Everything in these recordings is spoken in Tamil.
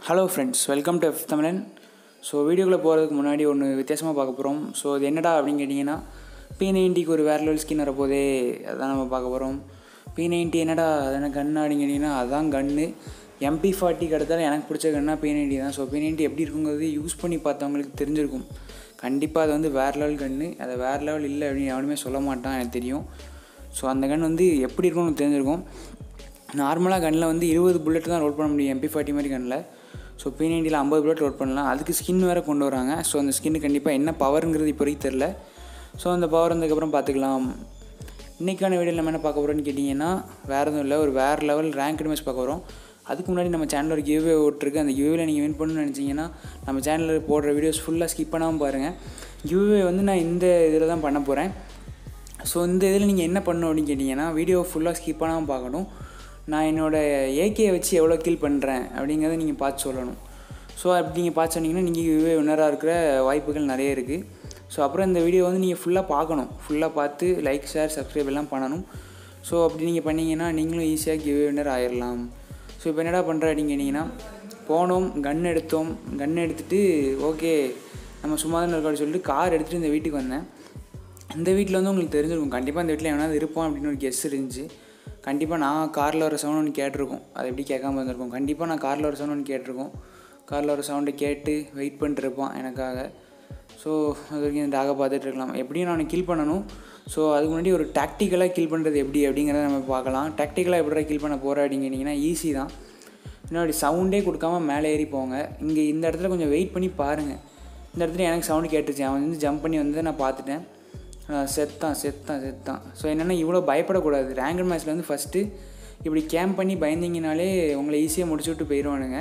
hello friends welcome to F Tamilan so வீடியோக்குள்ளே போகிறதுக்கு முன்னாடி ஒன்று வித்தியாசமாக பார்க்க போகிறோம் ஸோ அது என்னடா அப்படின்னு கேட்டிங்கன்னா பி நைன்ட்டிக்கு ஒரு வேற லெவல் ஸ்கின் வரப்போதே அதான் நம்ம பார்க்க போகிறோம் பி நைன்ட்டி என்னடா அது என்ன கன்று அப்படின்னு கேட்டிங்கன்னா அதான் கன்று எம்பி ஃபார்ட்டிக்கு அடுத்தாலும் எனக்கு பிடிச்ச கன்னா பி நைன்ட்டி தான் ஸோ பி நைன்ட்டி எப்படி இருக்குங்கிறது யூஸ் பண்ணி பார்த்தவங்களுக்கு தெரிஞ்சிருக்கும் கண்டிப்பாக அது வந்து வேறு லெவல் கன்று அதை வேறு லெவல் இல்லை அப்படின்னு எவனுமே சொல்ல மாட்டான் எனக்கு தெரியும் ஸோ அந்த கன் வந்து எப்படி இருக்கும்னு எனக்கு தெரிஞ்சிருக்கும் நார்மலாக கன்னில் வந்து இருபது புல்லட் தான் ரோல் பண்ண முடியும் எம்பி ஃபார்ட்டி மாதிரி கன்னில் ஸோ பி நைன்ட்டியில் ஐம்பது புல்லட் ரோல் பண்ணலாம் அதுக்கு ஸ்கின் வேறு கொண்டு வராங்க ஸோ அந்த ஸ்கின்னு கண்டிப்பாக என்ன பவருங்கிறது இப்போ வரைக்கும் தெரில ஸோ அந்த பவர் வந்ததுக்கப்புறம் பார்த்துக்கலாம் இன்றைக்கான வீடியோ நம்ம என்ன பார்க்க போகிறோம்னு கேட்டிங்கன்னா வேறு எதுவும் இல்லை ஒரு வேறு லெவல் ரேங்க் மேட்ச் பார்க்க போகிறோம் அதுக்கு முன்னாடி நம்ம சேனலில் ஒரு கிவ்வே ஓட்டிருக்கு அந்த கிவ்வேல நீங்கள் வின் பண்ணணும்னு நினச்சிங்கன்னா நம்ம சேனலில் போடுற வீடியோஸ் ஃபுல்லாக ஸ்கிப் பண்ணாமல் பாருங்கள் கிவ்வே வந்து நான் இந்த இதில் தான் பண்ண போகிறேன் ஸோ இந்த இதில் நீங்கள் என்ன பண்ணணும் அப்படின்னு கேட்டிங்கன்னா வீடியோ ஃபுல்லாக ஸ்கிப் பண்ணாமல் பார்க்கணும் நான் என்னோடய ஏகேயை வச்சு எவ்வளோ கில் பண்ணுறேன் அப்படிங்கிறத நீங்கள் பார்த்து சொல்லணும் ஸோ அப்படி நீங்கள் பார்த்து சொன்னீங்கன்னா நீங்கள் விவே வின்னராக இருக்கிற வாய்ப்புகள் நிறைய இருக்குது ஸோ அப்புறம் இந்த வீடியோ வந்து நீங்கள் ஃபுல்லாக பார்க்கணும் ஃபுல்லாக பார்த்து லைக் ஷேர் சப்ஸ்கிரைப் எல்லாம் பண்ணணும் ஸோ அப்படி நீங்கள் பண்ணீங்கன்னா நீங்களும் ஈஸியாக கிவ்வே வின்னர் ஆயிடலாம் ஸோ இப்போ என்னடா பண்ணுற அப்படின்னு கேட்டிங்கன்னா போனோம் கன் எடுத்தோம் கன் எடுத்துகிட்டு ஓகே நம்ம சும்மா தான் இருக்கோம் சொல்லிட்டு கார் எடுத்துகிட்டு இந்த வீட்டுக்கு வந்தேன் இந்த வீட்டில் வந்து உங்களுக்கு தெரிஞ்சிருக்கும் கண்டிப்பாக இந்த வீட்டில் எவனாவது இருப்பான் அப்படின்னு ஒரு கெஸ் இருந்துச்சு கண்டிப்பாக நான் காரில் வர சவுண்ட் ஒன்று கேட்டிருக்கோம் அது எப்படி கேட்காம இருந்திருக்கும் கண்டிப்பாக நான் காரில் வர சவுண்ட் ஒன்று கேட்டிருக்கோம் காரில் வர சவுண்டை கேட்டு வெயிட் பண்ணிட்டுருப்பான் எனக்காக ஸோ அது வரைக்கும் இந்த டாகை பார்த்துட்டு இருக்கலாம் எப்படியும் நான் கில் பண்ணணும் ஸோ அதுக்கு முன்னாடி ஒரு டாக்டிக்கலாக கில் பண்ணுறது எப்படி அப்படிங்கிறத நம்ம பார்க்கலாம் டாக்டிக்கலாக எப்படி கில் பண்ண போகிற அப்படிங்கிட்டிங்கன்னா ஈஸி தான் இன்னொரு சவுண்டே கொடுக்காம மேலே ஏறி போங்க இங்கே இந்த இடத்துல கொஞ்சம் வெயிட் பண்ணி பாருங்கள் இந்த இடத்துல எனக்கு சவுண்டு கேட்டுச்சு அவன் வந்து ஜம்ப் பண்ணி வந்ததை நான் பார்த்துட்டேன் செத்தான் செத்தான் செத்தான் ஸோ என்னென்னா இவ்வளோ பயப்படக்கூடாது ரேங்கட் மேட்ச்சில் வந்து ஃபஸ்ட்டு இப்படி கேம்ப் பண்ணி பயந்தீங்கனாலே உங்களை ஈஸியாக முடிச்சு விட்டு போயிடுவானுங்க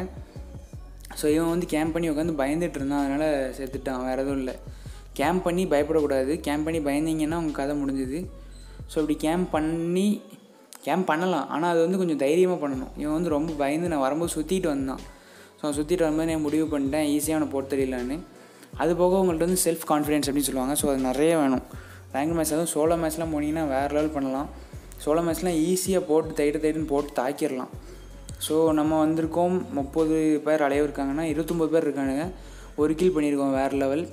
ஸோ இவன் வந்து கேம்ப் பண்ணி உட்காந்து பயந்துட்டு இருந்தான் அதனால் செத்துட்டான் வேறு எதுவும் இல்லை கேம்ப் பண்ணி பயப்படக்கூடாது கேம்ப் பண்ணி பயந்தீங்கன்னா உங்கள் கதை முடிஞ்சுது ஸோ இப்படி கேம்ப் பண்ணி கேம்ப் பண்ணலாம் ஆனால் அது வந்து கொஞ்சம் தைரியமாக பண்ணணும் இவன் வந்து ரொம்ப பயந்து நான் வரும்போது சுற்றிட்டு வந்தான் ஸோ சுற்றிட்டு வரும்போது நான் முடிவு பண்ணிட்டேன் ஈஸியாக அவனை போட்டு தெரியலான்னு அது போக உங்கள்கிட்ட வந்து செல்ஃப் கான்ஃபிடென்ஸ் அப்படின்னு சொல்லுவாங்க ஸோ அது நிறைய வேணும் ரேங்க் மேட்ச் அதுவும் சோலோ மேட்ச்லாம் போனீங்கன்னா வேறு லெவல் பண்ணலாம் சோலோ மேட்ச்லாம் ஈஸியாக போட்டு தைட்டு தைட்டுன்னு போட்டு தாக்கிடலாம் ஸோ நம்ம வந்திருக்கோம் முப்பது பேர் அலைய இருக்காங்கன்னா இருபத்தொம்பது பேர் இருக்கானுங்க ஒரு கில் பண்ணியிருக்கோம் வேறு லெவல்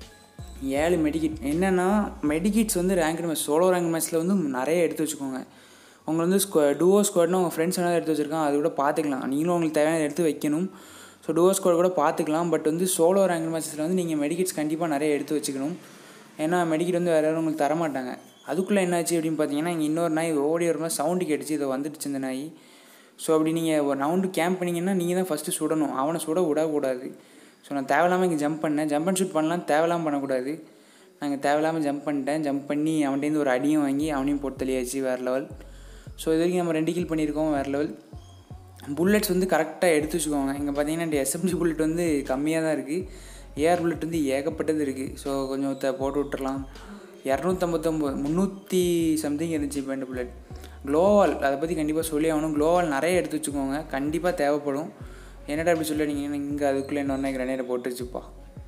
ஏழு மெடிக்கிட் என்னென்னா மெடிக்கிட்ஸ் வந்து ரேங்க் மேட்ச் சோலோ ரேங்க் மேட்ச்சில் வந்து நிறைய எடுத்து வச்சுக்கோங்க உங்களை வந்து ஸ்கொ டுவோ ஸ்குவாட்னா உங்கள் ஃப்ரெண்ட்ஸ் என்ன எடுத்து வச்சுருக்கான் அது கூட பார்த்துக்கலாம் நீங்களும் உங்களுக்கு தேவையான எடுத்து வைக்கணும் ஸோ டுவோ ஸ்குவாட் கூட பார்த்துக்கலாம் பட் வந்து சோலோ ரேங்க் மேட்சஸில் வந்து நீங்கள் மெடிக்கிட்ஸ் கண்டிப்பாக நிறைய எடுத்து வச்சுக்கணும் ஏன்னா மெடிக்கிட் வந்து வேறு யாரும் உங்களுக்கு தரமாட்டாங்க அதுக்குள்ளே என்னாச்சு அப்படின்னு பார்த்தீங்கன்னா இங்கே இன்னொரு நாய் ஓடி வரும்போது சவுண்டு கேட்டுச்சு இதை வந்துடுச்சு இந்த நாய் ஸோ அப்படி நீங்கள் ஒரு ரவுண்டு கேம்ப் பண்ணிங்கன்னா நீங்கள் தான் ஃபஸ்ட்டு சுடணும் அவனை சுட விடக்கூடாது ஸோ நான் தேவையில்லாமல் இங்கே ஜம்ப் பண்ணேன் ஜம்ப் அண்ட் ஷூட் பண்ணலாம் தேவையில்லாமல் பண்ணக்கூடாது நாங்கள் தேவையில்லாமல் ஜம்ப் பண்ணிட்டேன் ஜம்ப் பண்ணி அவன்கிட்டேருந்து ஒரு அடியும் வாங்கி அவனையும் போட்டு தள்ளியாச்சு வேறு லெவல் ஸோ இது வரைக்கும் நம்ம ரெண்டு கில் பண்ணியிருக்கோம் வேறு லெவல் புல்லட்ஸ் வந்து கரெக்டாக எடுத்து வச்சுக்கோங்க இங்கே பார்த்தீங்கன்னா இந்த எஸ்எம்ஜி புல்லட் வந்து கம்மியாக தான் இருக்குது ஏஆர் புல்லட் வந்து ஏகப்பட்டது இருக்குது ஸோ கொஞ்சம் போட்டு விட்டுறலாம் இரநூத்தம்பத்தொம்பது முந்நூற்றி சம்திங் இருந்துச்சு இப்போ இந்த புல்லட் க்ளோவால் அதை பற்றி கண்டிப்பாக சொல்லி ஆகணும் க்ளோவால் நிறைய எடுத்து வச்சுக்கோங்க கண்டிப்பாக தேவைப்படும் என்னடா அப்படி சொல்லி நீங்கள் இங்கே அதுக்குள்ளே இன்னொன்று கிரனேடை போட்டுருச்சுப்பா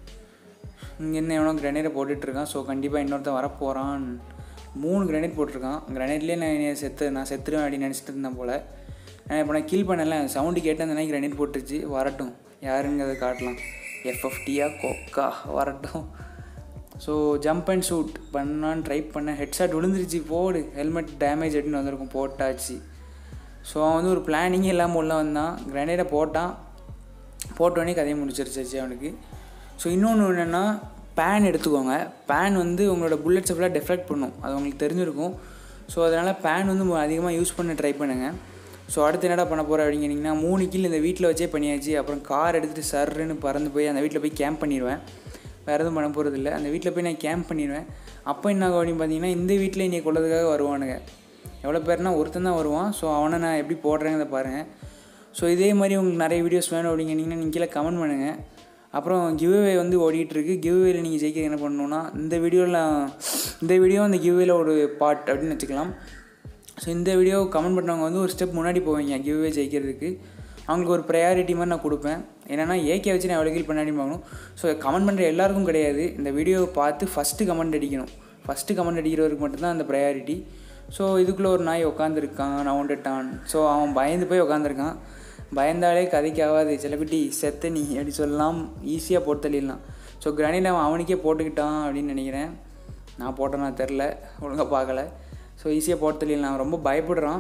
இங்கே என்ன எவனோ கிரனேடை போட்டுட்ருக்கான் ஸோ கண்டிப்பாக இன்னொருத்தன் வரப்போகிறான் மூணு கிரனேட் போட்டிருக்கான் கிரனேட்லேயே நான் செத்து நான் செத்துருவேன் அப்படின்னு நினச்சிட்டு இருந்தேன் போல் நான் இப்போ நான் கில் பண்ணல சவுண்டு கேட்டு அந்த நாய் கிரனேட் போட்டுருச்சு வரட்டும் யாருங்கிறத காட்டலாம் எஃப்எஃப்டியா கொக்கா வரட்டும் ஸோ ஜம்ப் அண்ட் ஷூட் பண்ணான்னு ட்ரை பண்ணேன் ஹெட்ஷாட் விழுந்துருச்சு போடு ஹெல்மெட் டேமேஜ் அப்படின்னு வந்திருக்கும் போட்டாச்சு ஸோ அவன் வந்து ஒரு பிளானிங்கே இல்லாமல் உள்ள வந்தான் கிரனேடை போட்டான் போட்டோடனே கதையை முடிச்சிருச்சு அவனுக்கு ஸோ இன்னொன்று என்னென்னா பேன் எடுத்துக்கோங்க பேன் வந்து உங்களோட புல்லட்ஸை ஃபுல்லாக டெஃபெக்ட் பண்ணும் அது உங்களுக்கு தெரிஞ்சிருக்கும் ஸோ அதனால் பேன் வந்து அதிகமாக யூஸ் பண்ண ட்ரை பண்ணுங்கள் ஸோ அடுத்து என்னடா பண்ண போகிற அப்படிங்கிறீங்கன்னா மூணு கில் இந்த வீட்டில் வச்சே பண்ணியாச்சு அப்புறம் கார் எடுத்துகிட்டு சர்ன்னு பறந்து போய் அந்த வீட்டில் போய் கேம்ப் பண்ணிடுவேன் வேறு எதுவும் பண்ண போகிறது இல்லை அந்த வீட்டில் போய் நான் கேம்ப் பண்ணிடுவேன் அப்போ என்ன ஆகும் அப்படின்னு பார்த்தீங்கன்னா இந்த வீட்டில் என்னை கொள்ளதுக்காக வருவானுங்க எவ்வளோ பேர்னா ஒருத்தன் தான் வருவான் ஸோ அவனை நான் எப்படி போடுறேங்கிறத பாருங்கள் ஸோ இதே மாதிரி உங்களுக்கு நிறைய வீடியோஸ் வேணும் அப்படிங்கிறீங்கன்னா நீங்கள் கீழே கமெண்ட் பண்ணுங்கள் அப்புறம் கிவ்வே வந்து ஓடிட்டுருக்கு கிவ்வேல நீங்கள் ஜெயிக்க என்ன பண்ணணுன்னா இந்த வீடியோவில் இந்த வீடியோ அந்த கிவ்வேல ஒரு பார்ட் அப்படின்னு வச்சுக்கலாம் ஸோ இந்த வீடியோ கமெண்ட் பண்ணவங்க வந்து ஒரு ஸ்டெப் முன்னாடி போவீங்க கிவ்வே ஜெயிக்கிறதுக்கு அவங்களுக்கு ஒரு ப்ரையாரிட்டி மாதிரி நான் கொடுப்பேன் என்னென்னா ஏகே வச்சு நான் எவ்வளோ கீழ் பண்ணாடி பார்க்கணும் ஸோ கமெண்ட் பண்ணுற எல்லாருக்கும் கிடையாது இந்த வீடியோவை பார்த்து ஃபஸ்ட்டு கமெண்ட் அடிக்கணும் ஃபஸ்ட்டு கமெண்ட் அடிக்கிறவருக்கு மட்டும்தான் அந்த ப்ரையாரிட்டி ஸோ இதுக்குள்ளே ஒரு நாய் உட்காந்துருக்கான் நான் வந்துட்டான் ஸோ அவன் பயந்து போய் உட்காந்துருக்கான் பயந்தாலே கதைக்கு ஆகாது செல்லக்குட்டி செத்த நீ அப்படி சொல்லலாம் ஈஸியாக போட்டு தள்ளிடலாம் ஸோ கிரானைட் அவன் அவனுக்கே போட்டுக்கிட்டான் அப்படின்னு நினைக்கிறேன் நான் போட்டேன்னா தெரில ஒழுங்காக பார்க்கல ஸோ ஈஸியாக போட்டு தள்ளிடலாம் அவன் ரொம்ப பயப்படுறான்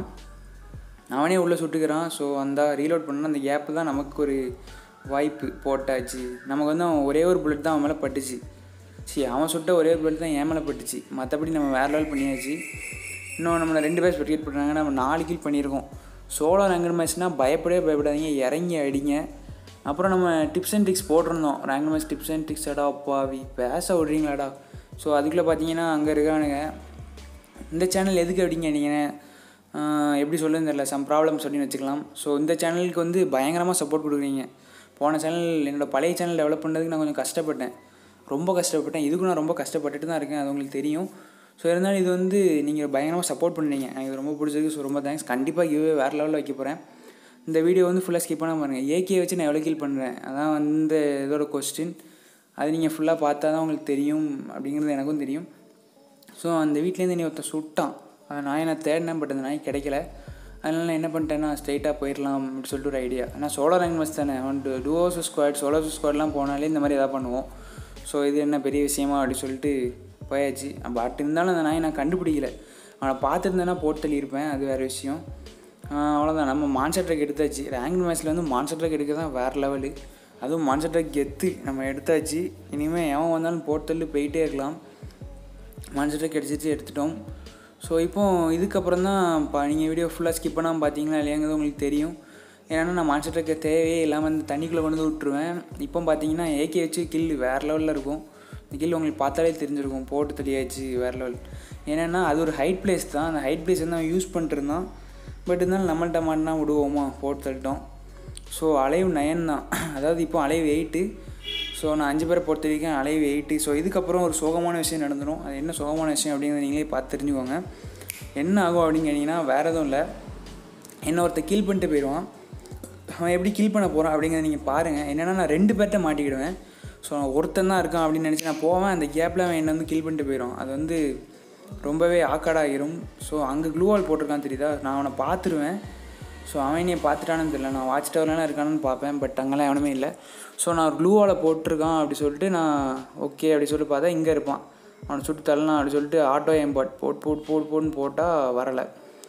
அவனே உள்ளே சுட்டுக்கிறான் ஸோ அந்த ரீலோட் பண்ண அந்த கேப்பு தான் நமக்கு ஒரு வாய்ப்பு போட்டாச்சு நமக்கு வந்து அவன் ஒரே ஒரு புல்லட் தான் அவன் மேலே பட்டுச்சு சரி அவன் சுட்ட ஒரே ஒரு புல்லட் தான் என் மேலே பட்டுச்சு மற்றபடி நம்ம வேறு லெவல் பண்ணியாச்சு இன்னும் நம்மளை ரெண்டு பேர் ஸ்பெக்டேட் பண்ணுறாங்க நம்ம நாலு கில் பண்ணியிருக்கோம் சோலோ ரேங்கட் மேட்ச்னால் பயப்படவே பயப்படாதீங்க இறங்கி அடிங்க அப்புறம் நம்ம டிப்ஸ் அண்ட் ட்ரிக்ஸ் போட்டிருந்தோம் ranked match tips and tricks அடா பாவி பேச விட்றீங்களாடா ஸோ அதுக்குள்ளே பார்த்தீங்கன்னா அங்கே இருக்கானுங்க இந்த சேனல் எதுக்கு அப்படிங்க நீங்கள் எப்படி சொல்லுன்னு தெரியல சம் ப்ராப்ளம் சொல்லி வச்சுக்கலாம் ஸோ இந்த சேனலுக்கு வந்து பயங்கரமாக சப்போர்ட் கொடுக்குறீங்க போன சேனல் என்னோடய பழைய சேனல் டெவலப் பண்ணுறதுக்கு நான் கொஞ்சம் கஷ்டப்பட்டேன் ரொம்ப கஷ்டப்பட்டேன் இதுக்கும் நான் ரொம்ப கஷ்டப்பட்டுட்டு தான் இருக்கேன் அது உங்களுக்கு தெரியும் ஸோ இருந்தாலும் இது வந்து நீங்கள் பயங்கரமாக சப்போர்ட் பண்ணீங்க எனக்கு இது ரொம்ப பிடிச்சிருக்கு ஸோ ரொம்ப தேங்க்ஸ் கண்டிப்பாக கிவ்வே வேறு லெவலில் வைக்க போகிறேன் இந்த வீடியோ வந்து ஃபுல்லாக ஸ்கிப் பண்ணால் பாருங்கள் ஏகே வச்சு நான் எவ்வளோ கீல் பண்ணுறேன் அதான் வந்து இதோட கொஸ்டின் அது நீங்கள் ஃபுல்லாக பார்த்தா தான் உங்களுக்கு தெரியும் அப்படிங்கிறது எனக்கும் தெரியும் ஸோ அந்த வீட்லேருந்து நீ ஒருத்தன் சுட்டான் அந்த நாயை நான் தேடினேன் பட் அந்த நாய் கிடைக்கல அதனால நான் என்ன பண்ணிட்டேன்னா ஸ்ட்ரைட்டாக போயிடலாம் அப்படின்னு சொல்லிட்டு ஒரு ஐடியா ஆனால் சோலோ ரேங்க் மஸ்ட் தானே அவன் டூவோஸ் ஸ்குவாட் சோலோ ஸ்குவாட்லாம் போனாலே இந்த மாதிரி எதாவது பண்ணுவோம் ஸோ இது என்ன பெரிய விஷயமா அப்படின்னு சொல்லிட்டு போயாச்சு பட் இருந்தாலும் அந்த நாயை நான் கண்டுபிடிக்கல அவனை பார்த்துருந்தேன்னா போட்டு தள்ளியிருப்பேன் அது வேறு விஷயம் அவ்வளோதான் நம்ம மான்சர் ட்ரக் எடுத்தாச்சு ரேங்க் மேட்ச்சில் வந்து மான்சர் ட்ரக் எடுக்க தான் வேறு லெவலு அதுவும் மான்சர் ட்ரக் கெத்து நம்ம எடுத்தாச்சு இனிமேல் எவன் வந்தாலும் போட்டு தள்ளி போயிட்டே இருக்கலாம் மான்சர் ட்ரக் எடுத்துட்டு எடுத்துட்டோம் ஸோ இப்போ இதுக்கப்புறம் தான் இப்போ நீங்கள் வீடியோ ஃபுல்லாக ஸ்கிப் பண்ணாமல் பார்த்தீங்களா இல்லையாங்கிறது உங்களுக்கு தெரியும் ஏன்னா நான் மான்சர் ட்ரக்கை தேவையே இல்லாமல் இந்த தண்ணிக்குள்ளே கொண்டு வந்து விட்ருவேன் இப்போ பார்த்தீங்கன்னா ஏகே வச்சு கில் வேறு லெவலில் இருக்கும் இந்த கில் உங்களுக்கு பார்த்தாலே தெரிஞ்சிருக்கும் போட்டு தள்ளியாச்சு வேறு லெவல் ஏன்னா அது ஒரு ஹைட் பிளேஸ் தான் அந்த ஹைட் பிளேஸ் வந்து அவன் யூஸ் பண்ணிட்டுருந்தான் பட் இருந்தாலும் நம்மள்ட்ட மாட்டினா விடுவோமா போட்டு தள்ளிட்டோம் ஸோ அலைவ் நயன் தான் அதாவது இப்போ அலைவ் எயிட்டு ஸோ நான் அஞ்சு பேரை பொறுத்த வரைக்கும் அலைவ் எயிட்டு ஸோ இதுக்கப்புறம் ஒரு சோகமான விஷயம் நடந்துடும் அது என்ன சோகமான விஷயம் அப்படிங்கிறத நீங்களே பார்த்து தெரிஞ்சுக்கோங்க என்ன ஆகும் அப்படின்னு கேட்டிங்கன்னா வேறு எதுவும் இல்லை என்ன ஒருத்த கில் பண்ணிட்டு போயிடுவான் அவன் எப்படி கில் பண்ண போகிறான் அப்படிங்கிறத நீங்கள் பாருங்கள் என்னென்னா நான் ரெண்டு பேர்கிட்ட மாட்டிக்கிடுவேன் ஸோ நான் ஒருத்தன் தான் இருக்கான் அப்படின்னு நினச்சி நான் போவேன் அந்த கேப்பில் அவன் என்னை வந்து கில் பண்ணிட்டு போயிடும் அது வந்து ரொம்பவே ஆக்காடாகிரும் ஸோ அங்கே க்ளூவால் போட்டிருக்கான் தெரியுதா நான் அவனை பார்த்துருவேன் ஸோ அவன் என்னையை பார்த்துட்டானு தெரியல நான் வாட்ச் டவர்லாம் இருக்கானு பார்ப்பேன் பட் அங்கெல்லாம் எவனுமே இல்லை ஸோ நான் ஒரு க்ளூவால் போட்டிருக்கான் அப்படி சொல்லிட்டு நான் ஓகே அப்படி சொல்லிட்டு பார்த்தா இங்கே இருப்பான் அவனை சுட்டு தள்ளலாம் அப்படி சொல்லிட்டு ஆட்டோ எம்பாட் போட் போட் போட் போட்னு போட்டால் வரலை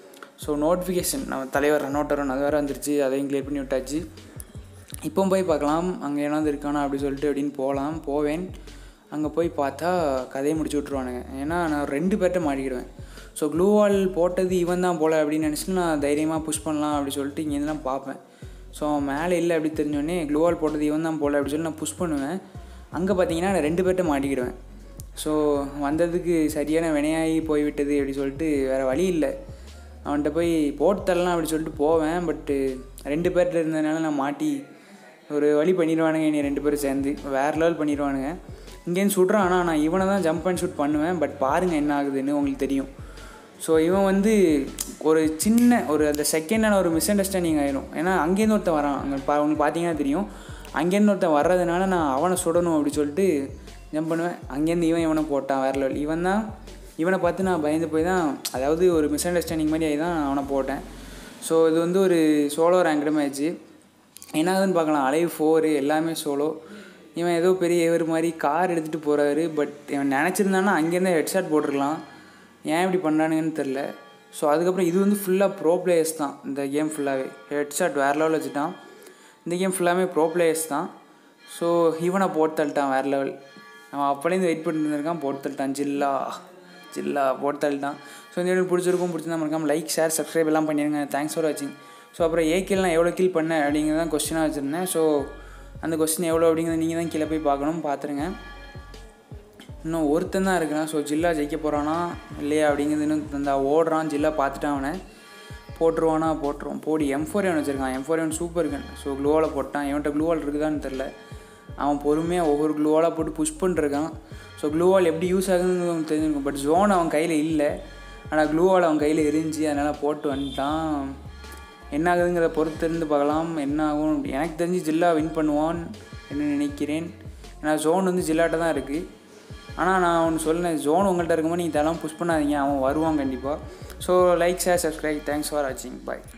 ஸோ நோட்டிஃபிகேஷன் நம்ம தலைவர் ரன்னோட்டரன் அது வேறு வந்துருச்சு அதையும் கிளியர் பண்ணி விட்டாச்சு இப்போ போய் பார்க்கலாம் அங்கே ஏனாவது இருக்கானா அப்படி சொல்லிட்டு அப்படின்னு போகலாம் போவேன் அங்கே போய் பார்த்தா கதையை முடிச்சு விட்ருவானுங்க ஏன்னா நான் ரெண்டு பேர்கிட்ட மாட்டிக்கிடுவேன் ஸோ க்ளூ வால் போட்டது இவன் தான் போல் அப்படின்னு நினச்சிட்டு நான் தைரியமாக புஷ் பண்ணலாம் அப்படி சொல்லிட்டு இங்கேருந்து தான் பார்ப்பேன் ஸோ அவன் மேலே இல்லை அப்படி தெரிஞ்சோடனே க்ளூ வால் போட்டது இவன் தான் போல் அப்படி சொல்லி நான் புஷ் பண்ணுவேன் அங்கே பார்த்தீங்கன்னா நான் ரெண்டு பேர்கிட்ட மாட்டிக்கிடுவேன் ஸோ வந்ததுக்கு சரியான வினையாகி போய்விட்டது அப்படி சொல்லிட்டு வேறு வழி இல்லை அவன்கிட்ட போய் போட்டு தரலாம் அப்படி சொல்லிட்டு போவேன் பட்டு ரெண்டு பேர்கிட்ட இருந்ததுனால நான் மாட்டி ஒரு வழி பண்ணிடுவானுங்க என்னை ரெண்டு பேரும் சேர்ந்து வேறு லெவல் பண்ணிடுவானுங்க இங்கேருந்து சுடுறான் ஆனால் நான் இவனை தான் ஜம்ப் அண்ட் ஷூட் பண்ணுவேன் பட் பாருங்கள் என்ன ஆகுதுன்னு உங்களுக்கு தெரியும் ஸோ இவன் வந்து ஒரு சின்ன ஒரு அந்த செகண்டான ஒரு மிஸ் அண்டர்ஸ்டாண்டிங் ஆயிரும் ஏன்னா அங்கேருந்து ஒருத்தன் வரான் அங்கே பா உங்களுக்கு பார்த்தீங்கன்னா தெரியும் அங்கேருந்து ஒருத்தன் வர்றதுனால நான் அவனை சுடணும் அப்படி சொல்லிட்டு ஜம்ப் பண்ணுவேன் அங்கேருந்து இவன் இவனை போட்டான் வேறு லெவல் இவன் தான் இவனை பார்த்து நான் பயந்து போய் தான் அதாவது ஒரு மிஸ் அண்டர்ஸ்டாண்டிங் மாதிரி ஆகி தான் அவனை போட்டேன் ஸோ இது வந்து ஒரு சோலோ ரேங்க்டு மேட்ச்சு என்ன ஆகுதுன்னு பார்க்கலாம் அலைவ் ஃபோரு எல்லாமே சோலோ இவன் ஏதோ பெரிய இவர் மாதிரி கார் எடுத்துகிட்டு போகிறாரு பட் இவன் நினச்சிருந்தானா அங்கேருந்து ஹெட்ஷாட் போட்டிருக்கலாம் ஏன் இப்படி பண்ணுறானுங்கன்னு தெரில ஸோ அதுக்கப்புறம் இது வந்து ஃபுல்லாக ப்ரோ பிளேயர்ஸ் தான் இந்த கேம் ஃபுல்லாகவே ஹெட்ஷாட் வேறு லெவல் வச்சுட்டான் இந்த கேம் ஃபுல்லாமே ப்ரோ பிளேயர்ஸ் தான் ஸோ இவனை போட்டு தள்ளிட்டான் வேறு லெவல் அவன் அப்போலேருந்து வெயிட் பண்ணிட்டு இருந்திருக்கான் போட்டு தள்ளிட்டான் ஜில்லா ஜில்லா போட்டு தள்ளிட்டான் ஸோ இந்த வீடியோ பிடிச்சிருக்கும் பிடிச்சிருந்தா மறக்காம லைக் ஷேர் சப்ஸ்கிரைப் எல்லாம் பண்ணிடுங்க தேங்க்ஸ் ஃபார் வாட்சிங் ஸோ அப்புறம் ஏ கில் எவ்வளோ கில் பண்ணேன் அப்படிங்கிறது தான் கொஸ்டினாக வச்சுருந்தேன் ஸோ அந்த கொஸ்டின் எவ்வளோ அப்படிங்கிறத நீங்கள் தான் கீழே போய் பார்க்கணும் பார்த்துருங்க இன்னும் ஒருத்தன் தான் இருக்கான் ஸோ ஜில்லா ஜெயிக்க போகிறானா இல்லையா அப்படிங்கிறது இன்னும் இந்த ஓடுறான் ஜில்லா பார்த்துட்டான் அவனை போட்டுருவானா போட்டுருவான் போடி எம் ஃபோர் எவன் வச்சுருக்கான் எம் ஃபோர் எவன் சூப்பர் கன் ஸோ க்ளூவால் போட்டான் இவன்கிட்ட க்ளூவால் இருக்குதான்னு தெரில அவன் பொறுமையாக ஒவ்வொரு க்ளூவாலாக போட்டு புஷ் பண்ணிருக்கான் ஸோ க்ளூவால் எப்படி யூஸ் ஆகுதுன்னு அவனுக்கு தெரிஞ்சிருக்கும் பட் ஜோன் அவன் கையில் இல்லை ஆனால் க்ளூவால் அவன் கையில் இருந்துச்சு அதனால் போட்டு வந்துட்டான் என்ன ஆகுதுங்கிறத பொறுத்து இருந்து பார்க்கலாம் என்ன ஆகும் அப்படி எனக்கு தெரிஞ்சு ஜில்லா வின் பண்ணுவான் என்று நினைக்கிறேன் ஏன்னா ஜோன் வந்து ஜில்லாட்ட தான் இருக்குது ஆனால் நான் ஒன்று சொன்னேன் ஜோன் உங்கள்கிட்ட இருக்கும்போது நீங்கள் தலாம் புஷ் பண்ணாதீங்க அவன் வருவான் கண்டிப்பாக so like share subscribe thanks for வாட்சிங் பாய்